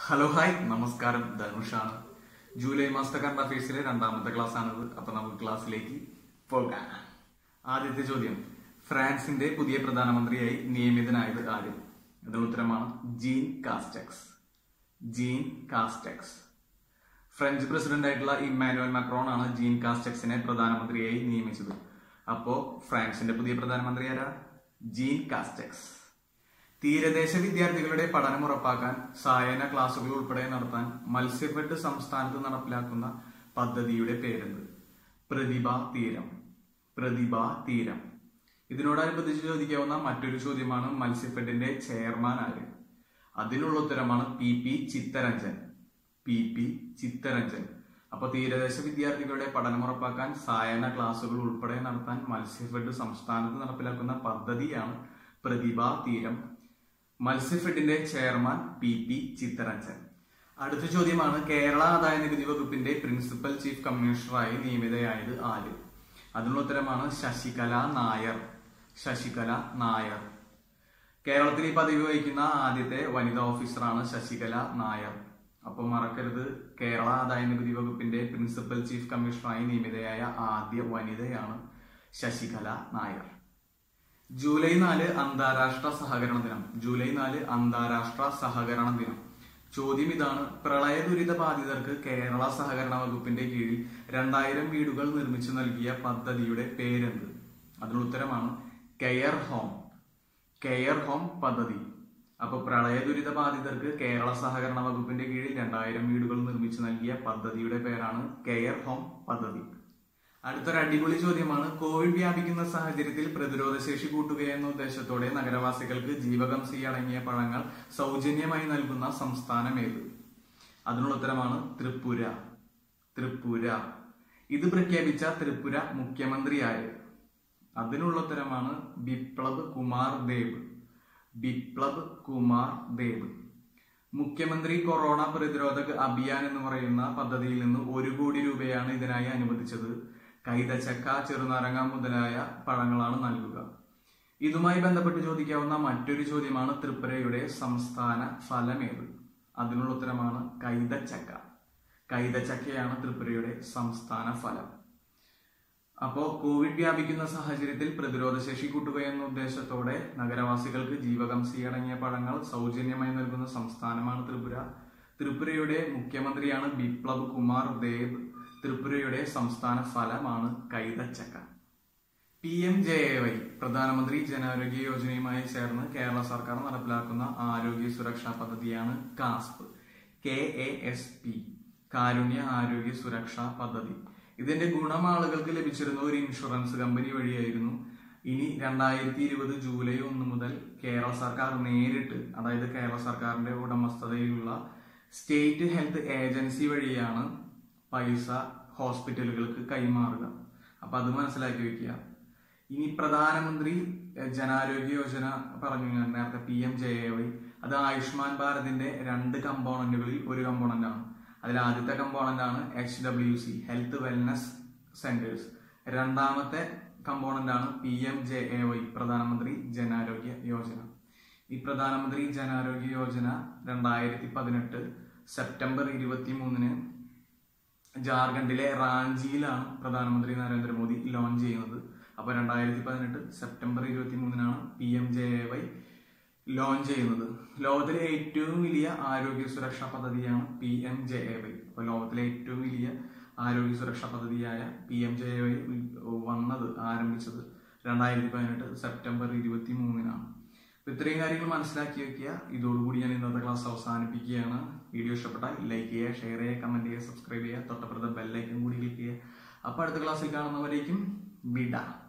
hello hi നമസ്കാരം ധനുഷാണ് July മാസത്തെ current അഫയേഴ്സിലെ രണ്ടാമത്തെ ക്ലാസ് ആണിത് അപ്പൊ നമുക്ക് ക്ലാസ്സിലേക്ക് പോകാം ആദ്യത്തെ ചോദ്യം ഫ്രാൻസിന്റെ പുതിയ പ്രധാനമന്ത്രിയായി നിയമിതനായത് ആര് ഇതിന് ഉത്തരമാണ് Jean Castex Jean Castex French president ആയിട്ടുള്ള ഇമ്മാനുവൽ മക്രോൺ ആണ് ജീൻ കാസ്റ്റെക്സിനെ പ്രധാനമന്ത്രിയായി നിയമിച്ചത് അപ്പോ ഫ്രാൻസിന്റെ പുതിയ പ്രധാനമന്ത്രി ആരാ ജീൻ കാസ്റ്റെക്സ് തീരദേശ വിദ്യാർത്ഥികളുടെ പഠനം ഉറപ്പാക്കാൻ സായന ക്ലാസുകൾ ഉൾപ്പെടെ നടത്താൻ മത്സ്യഫെഡ് സംസ്ഥാനത്ത് നടപ്പിലാക്കുന്ന പദ്ധതിയുടെ പേരെന്ത് പ്രതിഭ തീരം പ്രതിഭ തീരം ഇതിനോടനുബന്ധിച്ച് ചോദിക്കാവുന്ന മറ്റൊരു ചോദ്യമാണ് മത്സ്യഫെഡിന്റെ ചെയർമാൻ ആര് അതിനുള്ള ഉത്തരമാണ് P P Chittaranjan P P Chittaranjan അപ്പൊ തീരദേശ വിദ്യാർത്ഥികളുടെ പഠനം ഉറപ്പാക്കാൻ സായന ക്ലാസുകൾ ഉൾപ്പെടെ നടത്താൻ മത്സ്യഫെഡ് സംസ്ഥാനത്ത് നടപ്പിലാക്കുന്ന പദ്ധതിയാണ് പ്രതിഭ തീരം മത്സ്യഫെഡിന്റെ ചെയർമാൻ പി പി ചിത്തരഞ്ജൻ അടുത്ത ചോദ്യമാണ് കേരള ആദായ നികുതി വകുപ്പിന്റെ പ്രിൻസിപ്പൽ ചീഫ് കമ്മീഷണറായി നിയമിതയായത് ആര് അതിനുള്ള ഉത്തരമാണ് ശശികല നായർ ശശികല നായർ കേരളത്തിൽ ഈ പദവി വഹിക്കുന്ന ആദ്യത്തെ വനിതാ ഓഫീസറാണ് ശശികല നായർ അപ്പൊ മറക്കരുത് കേരള ആദായ നികുതി വകുപ്പിന്റെ പ്രിൻസിപ്പൽ ചീഫ് കമ്മീഷണറായി നിയമിതയായ ആദ്യ വനിതയാണ് ശശികല നായർ ജൂലൈ നാല് അന്താരാഷ്ട്ര സഹകരണ ദിനം ജൂലൈ നാല് അന്താരാഷ്ട്ര സഹകരണ ദിനം ചോദ്യം ഇതാണ് പ്രളയ ദുരിത ബാധിതർക്ക് കേരള സഹകരണ വകുപ്പിന്റെ കീഴിൽ രണ്ടായിരം വീടുകൾ നിർമ്മിച്ചു നൽകിയ പദ്ധതിയുടെ പേരെന്ത് അതിനുള്ള ഉത്തരമാണ് കെയർ ഹോം കെയർ ഹോം പദ്ധതി അപ്പൊ പ്രളയ ദുരിത ബാധിതർക്ക് കേരള സഹകരണ വകുപ്പിന്റെ കീഴിൽ രണ്ടായിരം വീടുകൾ നിർമ്മിച്ചു നൽകിയ പദ്ധതിയുടെ പേരാണ് കെയർ ഹോം പദ്ധതി അടുത്തൊരു അടിപൊളി ചോദ്യമാണ് കോവിഡ് വ്യാപിക്കുന്ന സാഹചര്യത്തിൽ പ്രതിരോധ ശേഷി കൂട്ടുകയെന്ന ഉദ്ദേശത്തോടെ നഗരവാസികൾക്ക് ജീവകം സി അടങ്ങിയ പഴങ്ങൾ സൗജന്യമായി നൽകുന്ന സംസ്ഥാനം ഏത് അതിനുള്ള ഉത്തരമാണ് ത്രിപുര ത്രിപുര ഇത് പ്രഖ്യാപിച്ച ത്രിപുര മുഖ്യമന്ത്രിയായ അതിനുള്ള ഉത്തരമാണ് ബിപ്ലബ് കുമാർ ദേവ് ബിപ്ലബ് കുമാർ ദേവ് മുഖ്യമന്ത്രി കൊറോണ പ്രതിരോധക് അഭിയാൻ എന്ന് പറയുന്ന പദ്ധതിയിൽ നിന്ന് ഒരു കോടി രൂപയാണ് ഇതിനായി അനുവദിച്ചത് കൈതച്ചക്ക ചെറുനാരങ്ങ മുതലായ പഴങ്ങളാണ് നൽകുക ഇതുമായി ബന്ധപ്പെട്ട് ചോദിക്കാവുന്ന മറ്റൊരു ചോദ്യമാണ് ത്രിപുരയുടെ സംസ്ഥാന ഫലമേത് അതിനുള്ള ഉത്തരമാണ് കൈതച്ചക്ക കൈതച്ചക്കയാണ് ത്രിപുരയുടെ സംസ്ഥാന ഫലം അപ്പോ കോവിഡ് വ്യാപിക്കുന്ന സാഹചര്യത്തിൽ പ്രതിരോധശേഷി കൂട്ടുക എന്ന ഉദ്ദേശത്തോടെ നഗരവാസികൾക്ക് ജീവകം സി അടങ്ങിയ പഴങ്ങൾ സൗജന്യമായി നൽകുന്ന സംസ്ഥാനമാണ് ത്രിപുര ത്രിപുരയുടെ മുഖ്യമന്ത്രിയാണ് ബിപ്ലബ് കുമാർ ദേവ് ത്രിപുരയുടെ സംസ്ഥാന ഫലമാണ് കൈതച്ചക്ക P M J A Y Pradhan Mantri Jan Arogya യോജനയുമായി ചേർന്ന് കേരള സർക്കാർ നടപ്പിലാക്കുന്ന ആരോഗ്യ സുരക്ഷാ പദ്ധതിയാണ് CASP K A S P Karunya Arogya Suraksha പദ്ധതി ഇതിന്റെ ഗുണം ആളുകൾക്ക് ലഭിച്ചിരുന്ന ഒരു ഇൻഷുറൻസ് കമ്പനി വഴിയായിരുന്നു ഇനി രണ്ടായിരത്തി ഇരുപത് ജൂലൈ ഒന്ന് മുതൽ കേരള സർക്കാർ നേരിട്ട് അതായത് കേരള സർക്കാരിന്റെ ഉടമസ്ഥതയിലുള്ള സ്റ്റേറ്റ് ഹെൽത്ത് ഏജൻസി വഴിയാണ് പൈസ ഹോസ്പിറ്റലുകൾക്ക് കൈമാറുക അപ്പൊ അത് മനസ്സിലാക്കി വെക്കുക ഇനി പ്രധാനമന്ത്രി ജനാരോഗ്യ യോജന പറഞ്ഞു ഞാൻ നേരത്തെ P M J A Y അത് ആയുഷ്മാൻ ഭാരതിന്റെ രണ്ട് കമ്പോണന്റുകളിൽ ഒരു കമ്പോണന്റ് ആണ് അതിൽ ആദ്യത്തെ കമ്പോണന്റ് ആണ് H W C health wellness centres രണ്ടാമത്തെ കമ്പോണന്റ് ആണ് P M J A Y Pradhan Mantri Jan Arogya Yojana ഈ പ്രധാനമന്ത്രി ജനാരോഗ്യ യോജന രണ്ടായിരത്തി പതിനെട്ട് സെപ്റ്റംബർ ഇരുപത്തി മൂന്നിന് ജാർഖണ്ഡിലെ റാഞ്ചിയിലാണ് പ്രധാനമന്ത്രി നരേന്ദ്രമോദി ലോഞ്ച് ചെയ്യുന്നത് അപ്പൊ രണ്ടായിരത്തി പതിനെട്ട് സെപ്റ്റംബർ ഇരുപത്തി മൂന്നിനാണ് P M J A Y launch ചെയ്യുന്നത് ലോകത്തിലെ ഏറ്റവും വലിയ ആരോഗ്യ സുരക്ഷാ പദ്ധതിയാണ് P M J A Y അപ്പൊ ലോകത്തിലെ ഏറ്റവും വലിയ ആരോഗ്യ സുരക്ഷാ പദ്ധതിയായ P M J A Y വന്നത് ആരംഭിച്ചത് രണ്ടായിരത്തി പതിനെട്ട് സെപ്റ്റംബർ ഇരുപത്തി മൂന്നിനാണ് അപ്പൊ ഇത്രയും കാര്യങ്ങൾ മനസ്സിലാക്കി വെക്കുക ഇതോടുകൂടി ഞാൻ ഇന്നത്തെ ക്ലാസ് അവസാനിപ്പിക്കുകയാണ് വീഡിയോ ഇഷ്ടപ്പെട്ടാൽ ലൈക്ക് ചെയ്യുക ഷെയർ ചെയ്യുക കമന്റ് ചെയ്യുക സബ്സ്ക്രൈബ് ചെയ്യുക തൊട്ടപ്പുറത്തെ ബെല്ലൈക്കൻ കൂടി ക്ലിക്ക് ചെയ്യുക അപ്പൊ അടുത്ത ക്ലാസ്സിൽ കാണുന്നവരേക്കും വിടാം